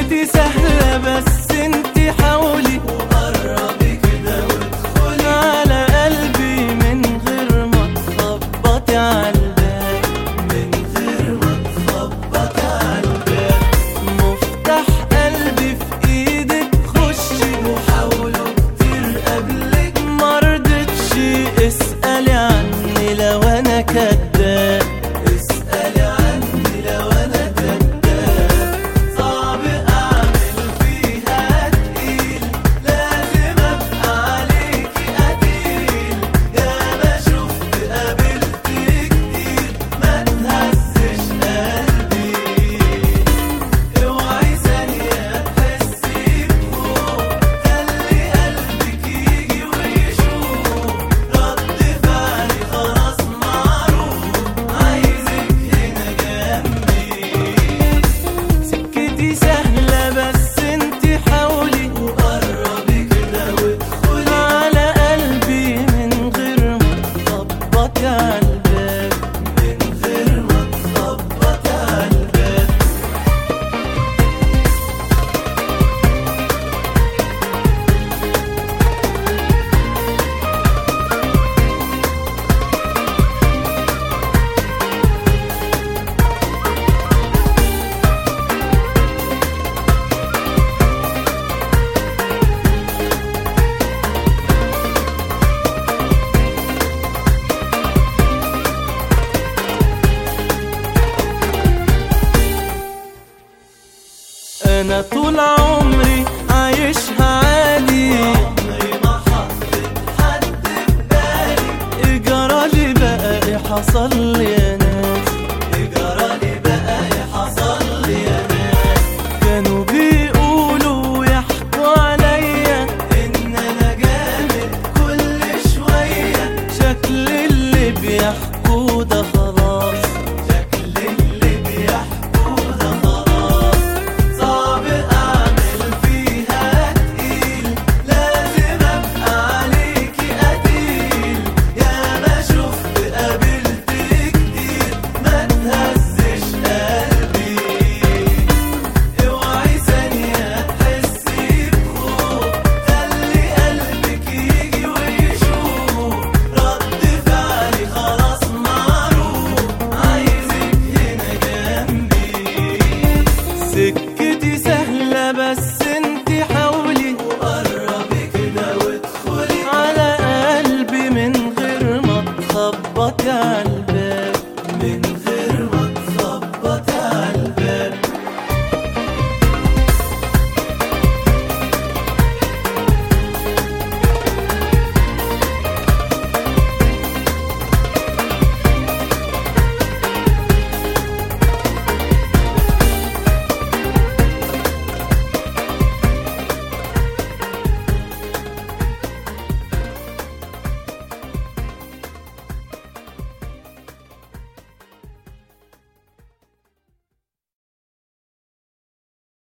سكتي سهلة بس انتي حاولي وقربي كده وادخلي على قلبي من غير ما تخبطي على الباب من غير ما تخبطي على الباب مفتاح قلبي في ايدك خشي وحاولوا كتير قبلك مرضتش اسألي عني لو انا كداب اسألي عني لو انا كداب صعب اعمل فيها تقيل لازم ابقى عليكي قتيل يا ما شفت قابلت كتير ما تهزش قلبي اوعي ثانية تحسي بخوف خلي قلبك يجي ويشوف رد فعلي خلاص معروف عايزك هنا جنبي سكتي سهلة بس انتي حاولي وقربي كده وادخلي على قلبي من غير ما تخبطي على الباب من غير ما تخبطي على الباب انا طول عمري عايشها عادي عمري ما حطيت حد في بالي اجرالي بقى ايه حصل لي يا ناس اجرالي بقى ايه حصل لي يا ناس كانوا بيقولوا يحكوا عليا ان انا جامد كل شويه شكل اللي بيحكوا ده خلاص شكل اللي بيحكوا ده خلاص صعب اعمل فيها تقيل لازم ابقى عليكي قتيل يا ما شفت قابلت كتير ما تهزش قلبي اوعي ثانية تحسي بخوف خلي قلبك يجي ويشوف رد فعلي خلاص معروف عايزك هنا جنبي سكتي سهلة